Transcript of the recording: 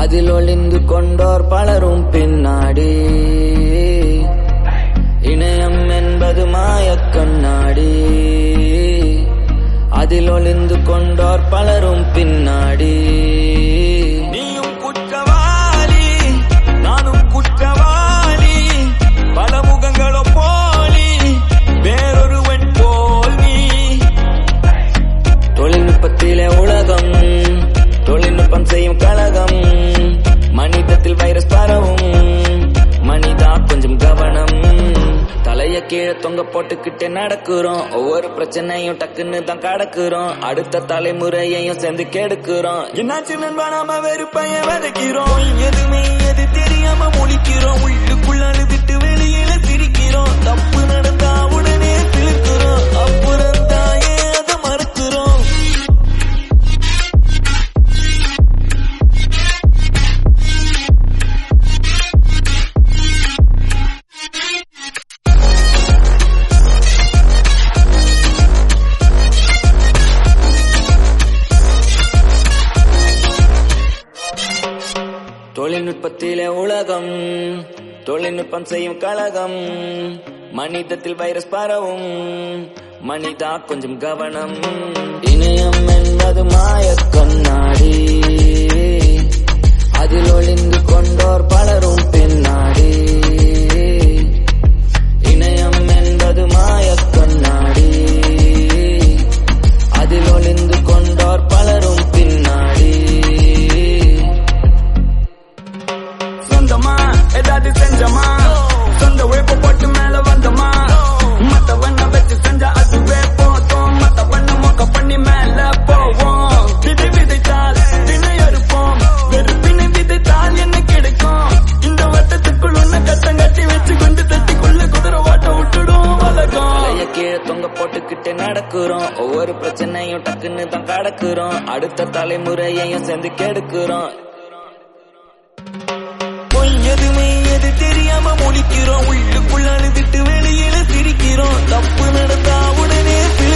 அதில் ஒளிந்து கொண்டோர் பலரும் பின்னாடி இணையம் என்பது மாயக் கண்ணாடி அதில் ஒளிந்து கொண்டோர் பலரும் பின்னாடி நீயும் குற்றவாளி நானும் குற்றவாளி பல முகங்களோ போலி வேறொருவன் போல் நீ தொழில்நுட்பத்திலே உலகம் தொழில்நுட்பம் செய்யும் கழகம் மனிதத்தில் வைரஸ் பரவும் மனிதா கொஞ்சம் கவனம் தலைய கீழே தொங்க போட்டுக்கிட்டே நடக்கிறோம் ஒவ்வொரு பிரச்சனையும் டக்குன்னு தான் கடக்குறோம் அடுத்த தலைமுறையையும் சேர்ந்து கெடுக்கிறோம் என்னாச்சு நண்பா நாம வெறுப்பைய விதைக்கிறோம் எதுவுமே எது தெரியாம முழிக்கிறோம் உள்ளுக்குள்ள அழுதுட்டு வெளியில சிரிக்கிறோம் தப்பு நடந்தா உடனே திருக்கிறோம் அப்புறம் தாயே அதை மறுக்கிறோம் தொழில்நுட்பத்திலே உலகம் தொழில்நுட்பம் செய்யும் கழகம் மனிதத்தில் வைரஸ் பரவும் மனிதா கொஞ்சம் கவனம் இணையம் என்பது மாயக் கண்ணாடி அதில் ஒளிந்து கொண்டோர் பலரும் பின்னாடி இணையம் என்பது மாயக் கண்ணாடி அதில் ஒளிந்து கொண்டோர் பலரும் பின்னாடி சொந்தமா ஏதாவது செஞ்சமா சொந்த உழைப்பு போட்டு மேல வந்தமா மத்தவண்ண வச்சு செஞ்சா அதுவே போதும் மத்தவண்ண மொக்க பண்ணி மேல போவோம் விதை விதைத்தால் திணை அறுப்போம் வெறுப்பினை விதைத்தால் என்ன கிடைக்கும் இந்த வட்டத்துக்குள் உன்ன கட்டம் கட்டி வச்சு கொண்டு தட்டிக்குள்ள குதிரை வாட்ட விட்டுடும் உலகம் தலைய கீழே தொங்க போட்டுக்கிட்டே நடக்கிறோம் ஒவ்வொரு பிரச்சனையும் டக்குன்னு தான் கடக்குறோம் அடுத்த தலைமுறையையும் சேர்ந்து கெடுக்கிறோம் பொய் எதுவுமே எது தெரியாம முடிக்கிறோம் உள்ளுக்குள்ள அழுதுட்டு வெளியில சிரிக்கிறோம் தப்பு நடந்தா உடனே